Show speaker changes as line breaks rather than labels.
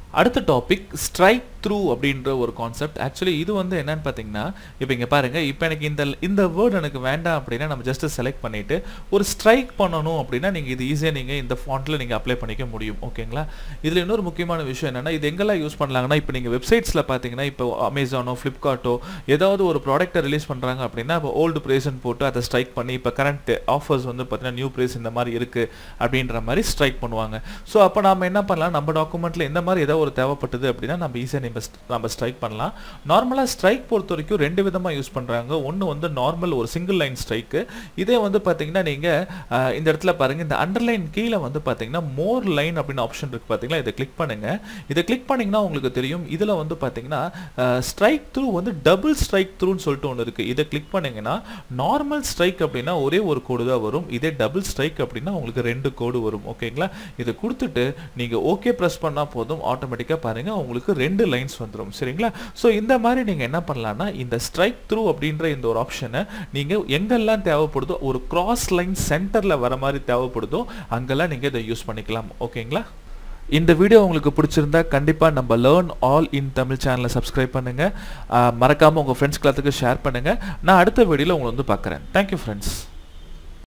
அடுத்த topic strike through அப்படின்ற ஒரு கான்செப்ட் ஆக்சுவலி இது வந்து என்னன்னு பார்த்தீங்கன்னா இப்போ இங்கே பாருங்கள் இப்போ எனக்கு இந்த இந்த வேர்டு எனக்கு வேண்டாம் அப்படின்னா நம்ம ஜஸ்ட் செலக்ட் பண்ணிவிட்டு ஒரு ஸ்ட்ரைக் பண்ணணும் அப்படின்னா நீங்கள் இது ஈஸியாக நீங்கள் இந்த ஃபாண்ட்டில் நீங்கள் அப்ளை பண்ணிக்க முடியும் ஓகேங்களா இதில் இன்னொரு முக்கியமான விஷயம் என்னென்னா இது எங்கெல்லாம் யூஸ் பண்ணலாங்கன்னா இப்போ நீங்கள் வெப்சைட்ஸில் பார்த்தீங்கன்னா இப்போ அமேசானோ ஃப்ளிப்கார்ட்டோ ஏதாவது ஒரு ப்ராடக்ட்டை ரிலீஸ் பண்ணுறாங்க அப்படின்னா இப்போ ஓல்டு ப்ரைஸ்ன்னு போட்டு அதை ஸ்ட்ரைக் பண்ணி இப்போ கரண்ட் ஆஃபர்ஸ் வந்து பார்த்தீங்கன்னா நியூ ப்ரைஸ் இந்த மாதிரி இருக்குது அப்படின்ற மாதிரி ஸ்ட்ரைக் பண்ணுவாங்க ஸோ அப்போ நம்ம என்ன பண்ணலாம் நம்ம டாக்குமெண்ட்டில் இந்த மாதிரி ஏதாவது ஒரு தேவைப்பட்டது அப்படின்னா நம்ம ஈஸியாக நம்ம நம்ம ஸ்ட்ரைக் பண்ணலாம் நார்மலாக ஸ்ட்ரைக் பொறுத்த வரைக்கும் ரெண்டு விதமாக யூஸ் பண்ணுறாங்க ஒன்று வந்து நார்மல் ஒரு சிங்கிள் லைன் ஸ்ட்ரைக்கு இதே வந்து பார்த்தீங்கன்னா நீங்கள் இந்த இடத்துல பாருங்கள் இந்த அண்டர்லைன் கீழே வந்து பார்த்தீங்கன்னா மோர் லைன் அப்படின்னு ஆப்ஷன் இருக்குது பார்த்தீங்களா இதை கிளிக் பண்ணுங்கள் இதை கிளிக் பண்ணிங்கன்னா உங்களுக்கு தெரியும் இதில் வந்து பார்த்தீங்கன்னா ஸ்ட்ரைக் த்ரூ வந்து டபுள் ஸ்ட்ரைக் த்ரூன்னு சொல்லிட்டு ஒன்று இருக்குது இதை கிளிக் பண்ணிங்கன்னா நார்மல் ஸ்ட்ரைக் அப்படின்னா ஒரே ஒரு கோடு தான் வரும் இதே டபுள் ஸ்ட்ரைக் அப்படின்னா உங்களுக்கு ரெண்டு கோடு வரும் ஓகேங்களா இதை கொடுத்துட்டு நீங்கள் ஓகே ப்ரெஸ் பண்ணால் போதும் ஆட்டோமேட்டிக்காக பாருங்கள் உங்களுக்கு ரெண்டு லைன்ஸ் வந்துடும் சரிங்களா ஸோ இந்த மாதிரி நீங்கள் என்ன பண்ணலாம்னா இந்த ஸ்ட்ரைக் த்ரூ அப்படின்ற இந்த ஒரு ஆப்ஷனை நீங்கள் எங்கெல்லாம் தேவைப்படுதோ ஒரு கிராஸ் லைன் சென்டரில் வர மாதிரி தேவைப்படுதோ அங்கெல்லாம் நீங்கள் இதை யூஸ் பண்ணிக்கலாம் ஓகேங்களா இந்த வீடியோ உங்களுக்கு பிடிச்சிருந்தா கண்டிப்பாக நம்ம லேர்ன் ஆல் இன் தமிழ் சேனலை சப்ஸ்கிரைப் பண்ணுங்கள் மறக்காமல் உங்கள் ஃப்ரெண்ட்ஸ் எல்லாத்துக்கும் ஷேர் பண்ணுங்கள் நான் அடுத்த வீடியோவில் உங்களை வந்து பார்க்குறேன் தேங்க்யூ ஃப்ரெண்ட்ஸ்